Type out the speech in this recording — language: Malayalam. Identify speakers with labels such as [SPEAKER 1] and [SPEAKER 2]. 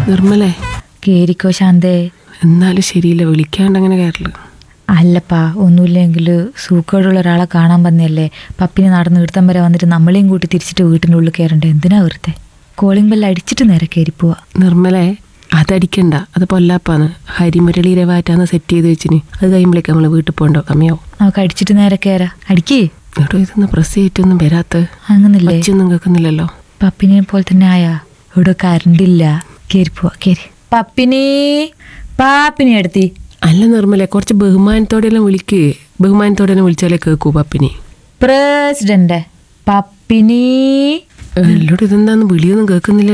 [SPEAKER 1] നിർമ്മലേ
[SPEAKER 2] കേരിക്കോ ശാന്തേ
[SPEAKER 1] എന്നാലും ശരിയില്ല വിളിക്കാണ്ട് അങ്ങനെ കയറില്ല
[SPEAKER 2] അല്ലപ്പാ ഒന്നുമില്ലെങ്കിൽ സൂക്കേടുള്ള ഒരാളെ കാണാൻ വന്നല്ലേ പപ്പിനെ നടന്ന് ഇടത്തം വരെ വന്നിട്ട് നമ്മളെയും കൂട്ടി തിരിച്ചിട്ട് വീട്ടിൻ്റെ ഉള്ളിൽ കയറണ്ടേ എന്തിനാ വെറുതെ കോളിംഗ് ബെല്ല് അടിച്ചിട്ട് നേരെ കയറി പോവാ
[SPEAKER 1] നിർമ്മലേ അതടിക്കണ്ട അത് പൊല്ലാപ്പാന്ന് ഹരിമുരളി രവാറ്റാന്ന് സെറ്റ് ചെയ്ത് വെച്ചിന് അത് കഴിയുമ്പോഴേക്ക് നമ്മൾ വീട്ടിൽ പോകണ്ടോ കമ്മിയാവും
[SPEAKER 2] നമുക്ക് അടിച്ചിട്ട് നേരെ കയറാ അടിക്കേ
[SPEAKER 1] എടോ ഇതൊന്നും പ്രസ് ചെയ്തിട്ടൊന്നും വരാത്ത
[SPEAKER 2] അങ്ങനില്ലേ
[SPEAKER 1] ഒച്ചയൊന്നും കേൾക്കുന്നില്ലല്ലോ
[SPEAKER 2] പപ്പിനെ പോലെ തന്നെ ആയാ ഇവിടെ കറണ്ടില്ല കയറി പോവാ കയറി പപ്പിനെ പാപ്പിനെ എടുത്തി
[SPEAKER 1] അല്ല നിർമ്മലേ കുറച്ച് ബഹുമാനത്തോടെല്ലാം വിളിക്ക് ബഹുമാനത്തോടെല്ലാം വിളിച്ചാലേ കേൾക്കൂ പപ്പിനി
[SPEAKER 2] പ്രസിഡന്റ് പപ്പിനി
[SPEAKER 1] എന്നോട് ഇതെന്താന്ന് വിളിയൊന്നും കേൾക്കുന്നില്ല